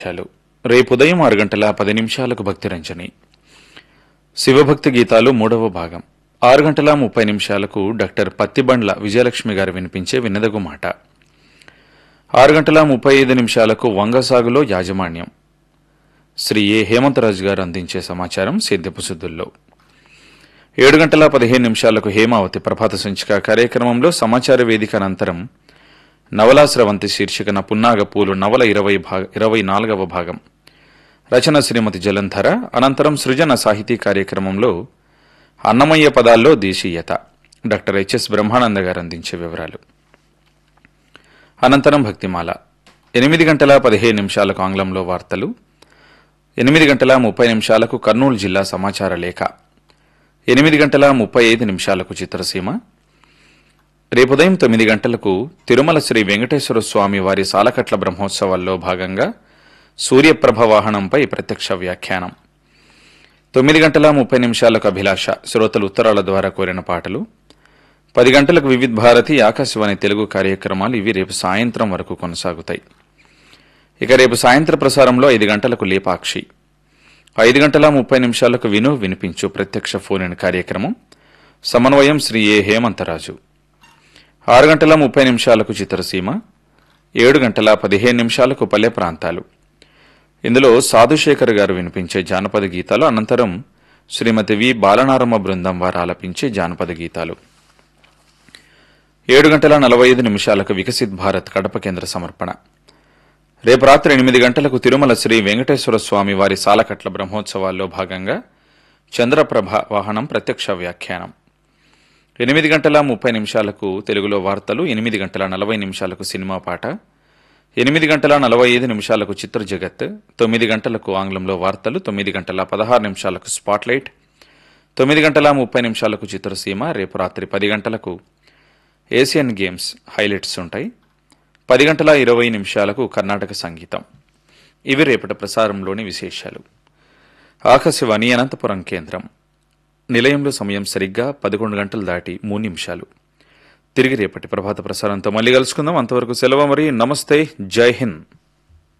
చాలు రేపు ఉదయం ఆరు గంటల పది నిమిషాలకు భక్తి రంజని శివభక్తి గీతాలు మూడవ భాగం ఆరు గంటల ముప్పై నిమిషాలకు డాక్టర్ పత్తిబండ్ల విజయలక్ష్మి గారు వినిపించే వినదగు మాట ఆరు గంటల ముప్పై ఐదు నిమిషాలకు వంగసాగులో యాజమాన్యం శ్రీ ఏ హేమంతరాజు గారు అందించే సమాచారం సేద్యపు సుద్దుల్లో ఏడు గంటల పదిహేను నిమిషాలకు హేమావతి ప్రభాత సంచిక కార్యక్రమంలో సమాచార వేదిక అనంతరం నవలాశ్రవంతి శీర్షికన పున్నాగ పూలు నవల ఇరవై భాగ ఇరవై నాలుగవ భాగం రచన శ్రీమతి జలంధర అనంతరం సృజన సాహితీ కార్యక్రమంలో అన్నమయ్య పదాల్లో దేశీయత డాక్టర్ హెచ్ఎస్ బ్రహ్మానంద గారు అందించే వివరాలు అనంతరం భక్తిమాల ఎనిమిది గంటల పదిహేను నిమిషాలకు ఆంగ్లంలో వార్తలు ఎనిమిది గంటల ముప్పై నిమిషాలకు కర్నూలు జిల్లా సమాచార లేఖ ఎనిమిది గంటల ముప్పై ఐదు నిమిషాలకు చిత్రసీమ రేపు ఉదయం తొమ్మిది గంటలకు తిరుమల శ్రీ వెంకటేశ్వర స్వామి వారి సాలకట్ల బ్రహ్మోత్సవాల్లో భాగంగా సూర్యప్రభ వాహనంపై ప్రత్యక్ష వ్యాఖ్యానం తొమ్మిది గంటల ముప్పై నిమిషాలకు అభిలాష శ్రోతలు ఉత్తరాల ద్వారా కోరిన పాటలు పది గంటలకు వివిధ భారతి ఆకాశవాణి తెలుగు కార్యక్రమాలు ఇవి రేపు సాయంత్రం వరకు కొనసాగుతాయి ఇక రేపు సాయంత్ర ప్రసారంలో ఐదు గంటలకు లేపాక్షి ఐదు గంటల ముప్పై నిమిషాలకు విను వినిపించు ప్రత్యక్ష ఫోన్ ఇన్ కార్యక్రమం సమన్వయం శ్రీ ఏ హేమంతరాజు ఆరు గంటల ముప్పై నిమిషాలకు చిత్రసీమ ఏడు గంటల పదిహేను నిమిషాలకు పల్లె ప్రాంతాలు ఇందులో సాధుశేఖర్ గారు వినిపించే జానపద గీతాలు అనంతరం శ్రీమతి వి బాలనారమ్మ బృందం వారు ఆలపించే జానపద గీతాలు ఏడు గంటల నలభై ఐదు నిమిషాలకు వికసిత్ భారత్ కడప కేంద్ర సమర్పణ రేపు రాత్రి ఎనిమిది గంటలకు తిరుమల శ్రీ వెంకటేశ్వర స్వామి వారి సాలకట్ల బ్రహ్మోత్సవాల్లో భాగంగా చంద్రప్రభ వాహనం ప్రత్యక్ష వ్యాఖ్యానం ఎనిమిది గంటల ముప్పై నిమిషాలకు తెలుగులో వార్తలు ఎనిమిది గంటల నలభై నిమిషాలకు సినిమా పాట ఎనిమిది గంటల నలభై ఐదు నిమిషాలకు చిత్ర జగత్ తొమ్మిది గంటలకు ఆంగ్లంలో వార్తలు తొమ్మిది గంటల పదహారు నిమిషాలకు స్పాట్లైట్ తొమ్మిది గంటల ముప్పై నిమిషాలకు చిత్రసీమ రేపు రాత్రి పది గంటలకు ఏషియన్ గేమ్స్ హైలైట్స్ ఉంటాయి పది గంటల ఇరవై నిమిషాలకు కర్ణాటక సంగీతం ఇవి రేపటి ప్రసారంలోని విశేషాలు ఆకాశవాణి అనంతపురం కేంద్రం నిలయంలో సమయం సరిగ్గా పదకొండు గంటలు దాటి మూడు నిమిషాలు తిరిగి రేపటి ప్రభాత ప్రసారంతో మళ్ళీ కలుసుకుందాం అంతవరకు సెలవు మరి నమస్తే జై హింద్